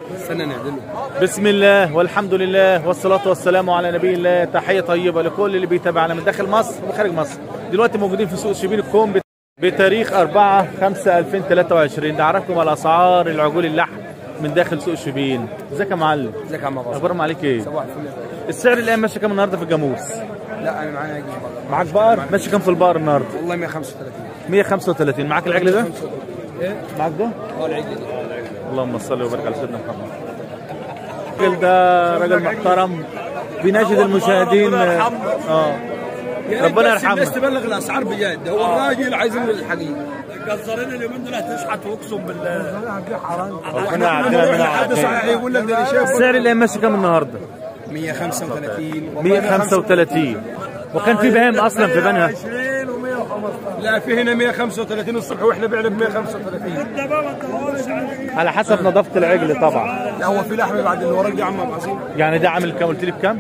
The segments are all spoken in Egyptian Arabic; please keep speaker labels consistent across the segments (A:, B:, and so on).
A: استنى نعدله
B: بسم الله والحمد لله والصلاة والسلام على نبي الله تحية طيبة لكل اللي بيتابعنا من داخل مصر وخارج مصر دلوقتي موجودين في سوق شبين الكوم بت- بتاريخ 4 5 2023 نعرفكم على أسعار العجول اللحم من داخل سوق شبين ازيك يا معلم
A: ازيك يا عم عباس
B: اخبارهم عليك ايه
A: صباح الفل
B: السعر الان ماشي كام النهارده في الجاموس
A: لا انا معايا عجل بقى
B: معاك بقر ماشي كام في البقر النهارده
A: والله 135
B: 135 معاك العجل ده
A: ايه
B: معاك ده
A: اه العجل ده
B: اللهم صل وبارك على سيدنا محمد الراجل ده راجل محترم بيناشد المشاهدين اه ربنا يرحمه
A: الناس تبلغ الاسعار بجد هو الراجل عايز يقول الحقيقه
C: الجزارين اليومين دول هتشحت واقسم بالله
B: ربنا يعدينا من
A: حد صحيح يقول لك ده انا شايف
B: السعر اللي ماشي كام النهارده
A: 135 والله
B: 135 وكان في بهائم اصلا في بنها
C: 20 و115
A: لا في هنا 135 الصبح واحنا بعنا ب 135
C: ده بقى ما تدورش عليه
B: على حسب نظافه العجل طبعا
A: لا هو في لحم بعد اللي وراك دي يا عم ابو عظيم
B: يعني ده عامل كام قلت لي بكام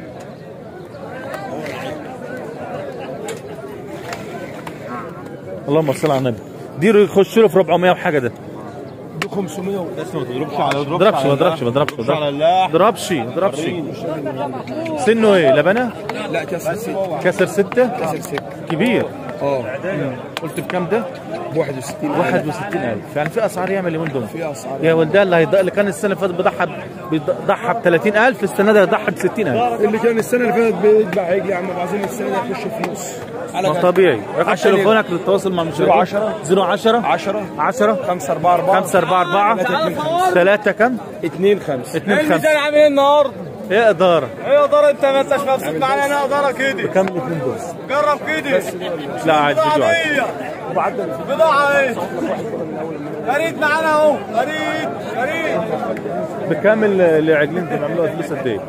B: اللهم صل على النبي دي يخش له في 400 وحاجه ده
A: دي 500
D: بس ما تضربش على
B: ما ضربش ما ضربش ما ضربش ما
D: على الله
B: ضربش ما ضربش سنه ايه لبنه
A: لا كسر ست
B: كسر ستة
A: كسر ست
B: كبير
A: اه
B: قلت بكام ده
A: ب 61
B: 61000 يعني في اسعار ياما اليومين دول
A: في اسعار
B: يا ولدان اللي هيض... اللي كان السنه اللي فاتت بيضحى بيضحى ب 30000 السنه دي هيضحي ب 60000
A: اللي كان السنه اللي فاتت بيذبح عجل يا عم ابو عظيم السنه دي هيخش فلوس على
B: ما
A: قد.
B: طبيعي رقم
A: عشان
B: تليفونك للتواصل مع المشاهدين
A: 010
B: 010
A: 10
B: 10
A: 5 4 4
B: 5 4 4 3 كم
A: 2 5
B: 2 5
C: عامل ايه النهارده؟
B: ايه اداره
C: ايه يا دار انت ما انتش مبسوط معانا انا اداره كده
B: كم الاثنين دول
C: جرب كده
B: لا عاد فيديو عاد
C: عادية بضاعة ايه؟ فريد معانا اهو فريد فريد
B: بكام ال- العجلين انتوا بتعملوها فلوس قد ايه؟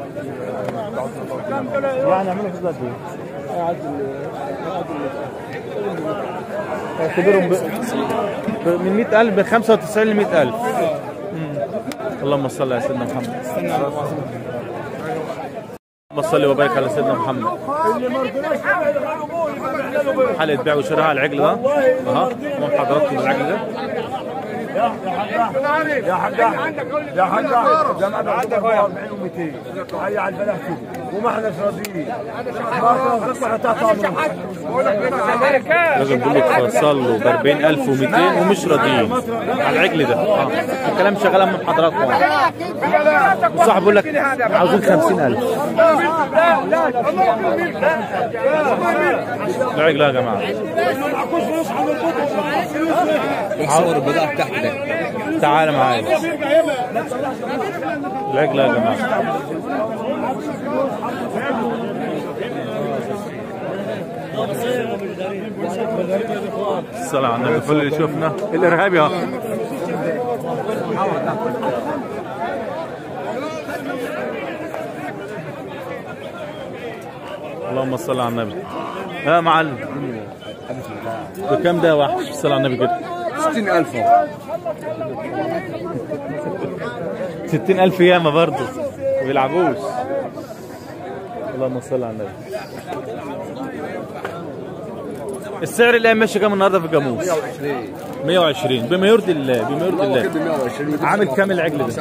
B: يعني عملوا فلوس قد ايه؟ اعتبرهم ب... ب... من 100000 ب 95 ل 100000 اللهم صل على سيدنا محمد اللهم صل وبارك على سيدنا محمد حلقة بيع وشراء على العجل ده اها امام حضراتكم العجل ده
C: يا حاج يا حاج جماعة عندك 40 و200 هيا على البلح كده وما احناش راضيين ما تطلع تحت امرك
B: لازم تقول له تفصل له ب 40200 ومش راضيين على العجل ده اه الكلام شغال من حضراتكم الصاحب بيقول لك عاوزين 50000 العجل يا جماعه
A: صور البضاعه بتاعتي ده
B: تعال معايا العجل يا جماعه الصلاة على النبي كل اللي شفنا الارهابي اهو اللهم صل على النبي يا معلم بكم ده وحش صل على النبي كده
A: 60000
B: ستين ألف ياما برضه ما بيلعبوش اللهم صل على النبي السعر اللي ماشي كام النهارده في الجاموس 120 بما يرضي الله بما يرضي الله
A: 120
B: عامل كام العجل ده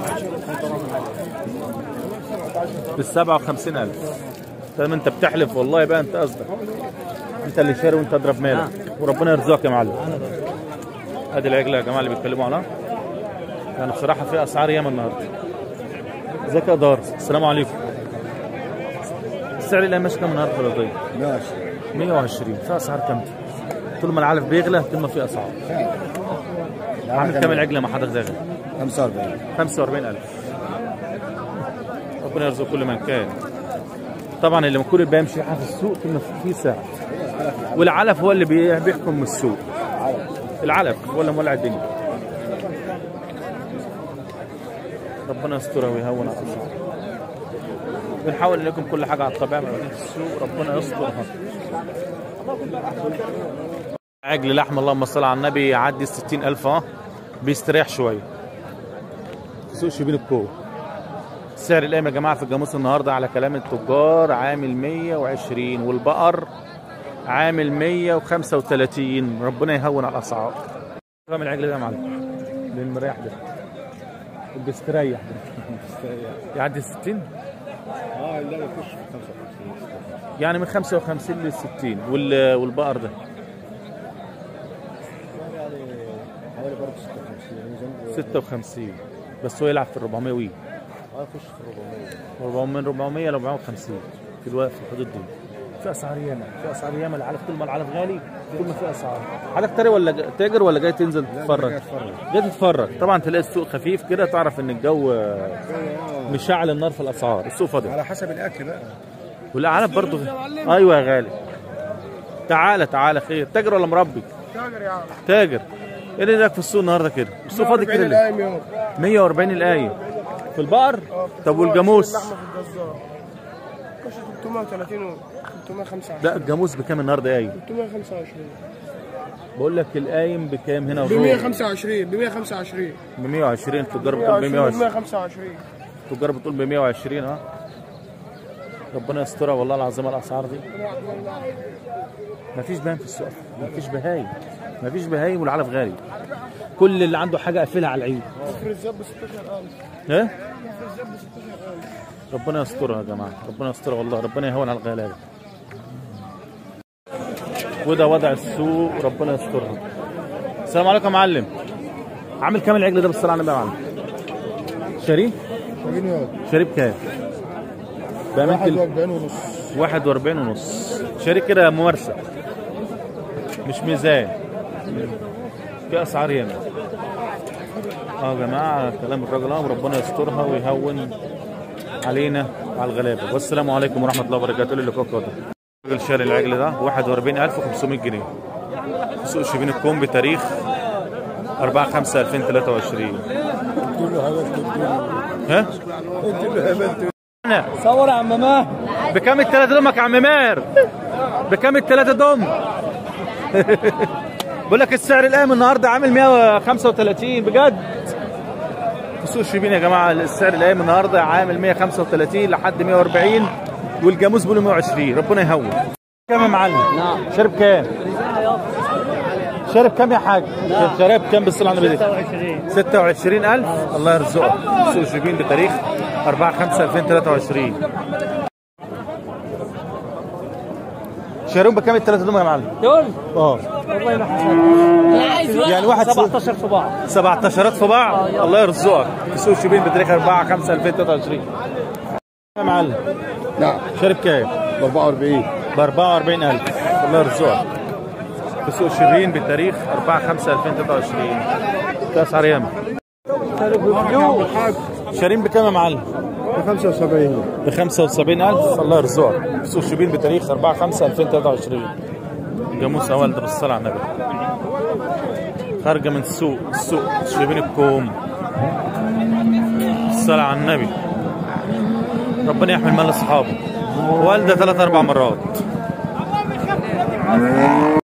B: بال 57000 طيب انت بتحلف والله بقى انت قصدك انت اللي شاري وانت اضرب مالك وربنا يرزقك يا معلم ادي العجله يا جماعه اللي بيتكلموا عنها يعني بصراحه في اسعار ياما النهارده ازيك يا دار السلام عليكم السعر اللي ماشي كام النهارده يا ضيف 120 في اسعار كام طول ما العلف بيغلى طول ما في اسعار عامل كام العجله مع حضرتك ده يا غالي؟
A: 45
B: 45000 ربنا يرزق كل من كان طبعا اللي كل اللي بيمشي في السوق طول ما في سعر والعلف هو اللي بي- بيحكم السوق العلف هو اللي مولع الدنيا ربنا يسترها ويهون على الاسعار بنحاول لكم كل حاجه على الطبيعه من السوق ربنا يسترها عجل لحم اللهم صل على النبي يعدي ال 60000 اه بيستريح شويه في سوق شبين الكوه سعر القايمه يا جماعه في الجاموس النهارده على كلام التجار عامل 120 والبقر عامل 135 ربنا يهون على الاسعار رقم العجل ده يا معلم للمريح ده بيستريح يعدي 60
A: اه لا يخش في 55
B: يعني من 55 ل 60 وال والبقر ده
A: يعني حوالي برضه 56 ميزان
B: 56 بس هو يلعب في ال 400 وي
A: اه يخش في 400
B: 400 من 400 ل 450 في الوقت في الحدود دي في اسعار ياما في اسعار ياما العلف طول ما العلف غالي طول ما في اسعار حضرتك تاري ولا جا- تاجر ولا جاي تنزل تتفرج؟
A: جاي أتفرج.
B: جاي تتفرج طبعا تلاقي السوق خفيف كده تعرف ان الجو آه، مشعل النار في الاسعار السوق فاضي
A: على حسب الاكل بقى
B: والعلف برضه ايوه يا غالي تعالى تعالى خير تاجر ولا مربي؟
A: تاجر يا عم
B: تاجر ايه اللي رايك في السوق النهارده كده؟ السوق فاضي كده ليه؟
A: الايام يوم
B: 140 الايه في البقر طب والجاموس
A: اللحمه في الجزار خش 330 و 325
B: لا الجاموس بكام النهارده قايم
A: 325
B: بقول لك القايم بكام هنا
A: ب
B: وهو
A: 125 ب 125
B: ب 120 التجار بتقول ب 120
A: 125
B: التجار بتقول ب 120 ها ربنا يسترها والله العظيم الاسعار دي مفيش بهايم في السوق مفيش بهايم مفيش بهايم والعلف غالي كل اللي عنده حاجه قافلها على العيد
A: فريزات ب 16000
B: ايه
A: فريزات ب 16000
B: ربنا يسترها يا جماعه ربنا يسترها والله ربنا يهون على الغلابه وده وضع السوق ربنا يسترها السلام عليكم يا معلم عامل كام العجل ده بالصلاه على النبي يا معلم شاريه
A: شايفين يا
B: شاريه بكام بأمانة ال-
A: 41 ونص
B: 41 ونص شاريه كده ممارسه مش ميزان في اسعار ياما اه يا جماعه كلام الراجل اه وربنا يسترها ويهون علينا وعلى الغلابه والسلام عليكم ورحمه الله وبركاته اللي فوق ده الراجل شاري العجل ده 41500 جنيه في سوق شبين الكوم بتاريخ 4 5 2023 ها؟ أنا.
D: صور يا عم ماه
B: بكام التلاتة دمك يا عم ماهر بكام التلاتة دم بقول لك السعر القايم النهارده عامل 135 بجد في سوق شبين يا جماعه السعر القايم النهارده عامل 135 لحد 140 والجاموس بيقولوا 120 ربنا يهون كام يا معلم؟
D: نعم.
B: شارب كام؟ شارب كام يا حاج؟ شارب كام بالصلاه على النبي؟
D: 26
B: 26000 الله يرزقك سوق شبين بتاريخ 4 5 2023 شاريهم بكام الثلاثه دول يا معلم؟
D: دول
B: اه
D: والله ما حسب
B: يعني واحد
D: 17 في بعض
B: 17 في بعض الله يرزقك في سوق شبين بتاريخ 4 5 2023 يا معلم
A: نعم
B: شارب كام؟
A: ب 44
B: ب 44000 الله يرزقك في سوق شبين بتاريخ 4 5 2023 في اسعار ياما شارين بكام يا معلم؟
A: ب 75
B: ب 75000 الله يرزقك في سوق شبين بتاريخ 4 5 2023 جاموسة والدة بالصلاة على النبي خارجة من السوق السوق شبين الكوم الصلاة على النبي ربنا يحمي مال اصحابه والدة ثلاث اربع مرات